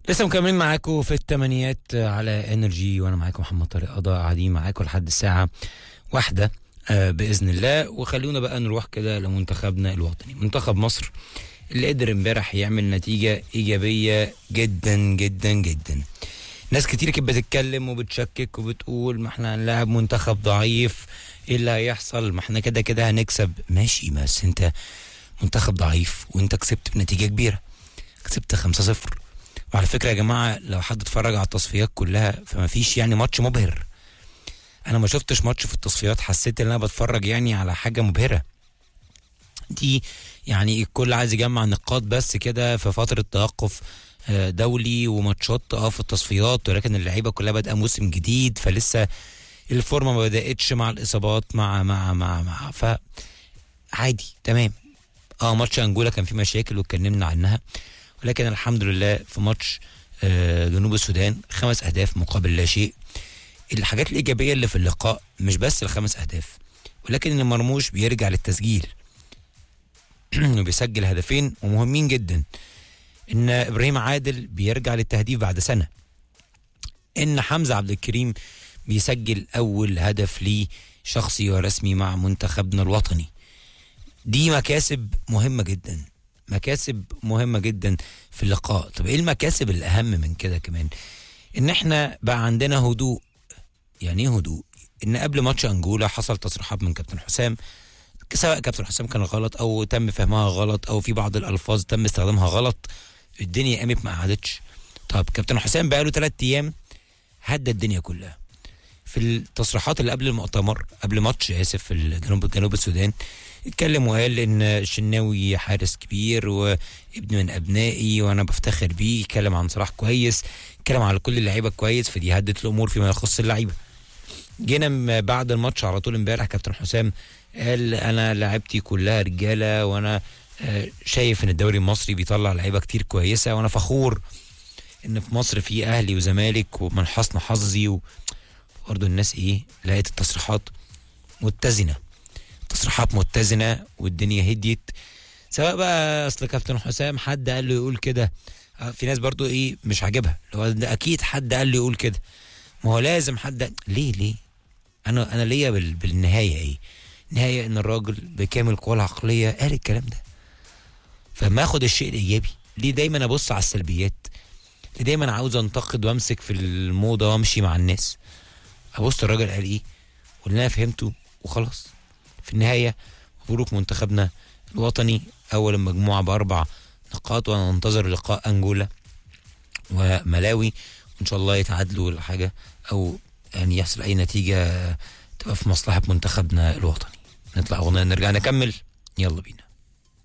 لسه مكملين معاكم في الثمانيات على انرجي وانا معاكم محمد طارق قضاء قاعدين معاكم لحد الساعه واحدة آه، باذن الله وخلونا بقى نروح كده لمنتخبنا الوطني منتخب مصر اللي قدر امبارح يعمل نتيجه ايجابيه جدا جدا جدا ناس كتير كانت بتتكلم وبتشكك وبتقول ما احنا هنلاعب منتخب ضعيف ايه اللي هيحصل ما احنا كده كده هنكسب ماشي بس انت منتخب ضعيف وانت كسبت بنتيجه كبيره كسبت 5-0 وعلى فكره يا جماعه لو حد اتفرج على التصفيات كلها فما فيش يعني ماتش مبهر انا ما شفتش ماتش في التصفيات حسيت ان انا بتفرج يعني على حاجه مبهره دي يعني الكل عايز يجمع نقاط بس كده في فتره توقف آه، دولي وماتشات اه في التصفيات ولكن اللعيبه كلها بادئه موسم جديد فلسه الفورمه ما بداتش مع الاصابات مع مع مع مع ف عادي تمام اه ماتش انجولا كان فيه مشاكل واتكلمنا عنها ولكن الحمد لله في ماتش آه، جنوب السودان خمس اهداف مقابل لا شيء الحاجات الايجابيه اللي في اللقاء مش بس الخمس اهداف ولكن ان مرموش بيرجع للتسجيل وبيسجل هدفين ومهمين جدا ان ابراهيم عادل بيرجع للتهديف بعد سنه ان حمزه عبد الكريم بيسجل اول هدف ليه شخصي ورسمي مع منتخبنا الوطني دي مكاسب مهمه جدا مكاسب مهمه جدا في اللقاء طب ايه المكاسب الاهم من كده كمان ان احنا بقى عندنا هدوء يعني ايه هدوء ان قبل ماتش انجولا حصل تصريحات من كابتن حسام سواء كابتن حسام كان غلط او تم فهمها غلط او في بعض الالفاظ تم استخدامها غلط الدنيا قامت ما قعدتش طب كابتن حسام بقى له ثلاث ايام هدى الدنيا كلها في التصريحات اللي قبل المؤتمر قبل ماتش اسف في الجنوب جنوب السودان اتكلم وقال ان الشناوي حارس كبير وابن من ابنائي وانا بفتخر بيه اتكلم عن صلاح كويس اتكلم على كل اللعيبه كويس فدي هدت الامور فيما يخص اللعيبه جينا م- بعد الماتش على طول امبارح كابتن حسام قال انا لعبتي كلها رجاله وانا آه، شايف ان الدوري المصري بيطلع لعيبه كتير كويسه وانا فخور ان في مصر في اهلي وزمالك ومن حسن حظي و... برضه الناس ايه لقيت التصريحات متزنه تصريحات متزنه والدنيا هديت سواء بقى اصل كابتن حسام حد قال له يقول كده آه، في ناس برضو ايه مش عاجبها اللي هو ده اكيد حد قال له يقول كده ما هو لازم حد ليه ليه انا انا ليا بال... بالنهايه ايه النهايه ان الراجل بكامل قواه العقليه قال الكلام ده فما اخد الشيء الايجابي ليه دايما ابص على السلبيات ليه دايما عاوز انتقد وامسك في الموضه وامشي مع الناس ابص الراجل قال ايه واللي انا فهمته وخلاص في النهايه مبروك منتخبنا الوطني اول المجموعه باربع نقاط وننتظر لقاء انجولا وملاوي وان شاء الله يتعادلوا ولا حاجه او يعني يحصل اي نتيجه تبقى في مصلحه منتخبنا الوطني نطلع اغنيه نرجع نكمل يلا بينا